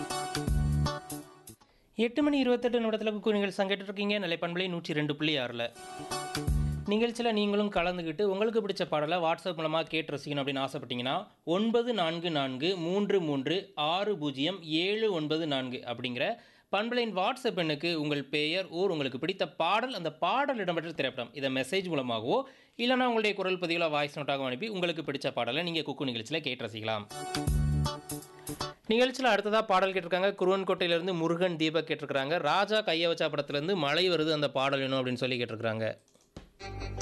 எட்டு மணி இருபத்தெட்டு நிமிடத்தில் குக்கு நீங்கள் சங்கிட்டு இருக்கீங்க நிலைப்பண்பலை நூற்றி ரெண்டு புள்ளி ஆறில் நிகழ்ச்சியில் நீங்களும் கலந்துக்கிட்டு உங்களுக்கு பிடிச்ச பாடலை வாட்ஸ்அப் மூலமாக கேட்டு ரசிக்கணும் அப்படின்னு ஆசைப்பட்டீங்கன்னா ஒன்பது நான்கு நான்கு மூன்று மூன்று ஆறு பூஜ்ஜியம் ஏழு ஒன்பது நான்கு அப்படிங்கிற பண்பலையின் வாட்ஸ்அப் எண்ணுக்கு உங்கள் பெயர் ஊர் உங்களுக்கு பிடித்த பாடல் அந்த பாடல் இடம்பெற்ற திரைப்படம் இதை மெசேஜ் மூலமாகவோ இல்லைனா உங்களுடைய குரல் பதிவில் வாய்ஸ் நோட்டாக அனுப்பி உங்களுக்கு பிடிச்ச பாடலை நீங்கள் குக்கு நிகழ்ச்சியில் கேட்டு ரசிக்கலாம் நிகழ்ச்சியில் அடுத்ததாக பாடல் கேட்டிருக்காங்க குருவன்கோட்டையிலேருந்து முருகன் தீபக் கேட்டிருக்காங்க ராஜா கையை வச்சா படத்துலேருந்து மழை வருது அந்த பாடல் வேணும் அப்படின்னு சொல்லி கேட்டிருக்காங்க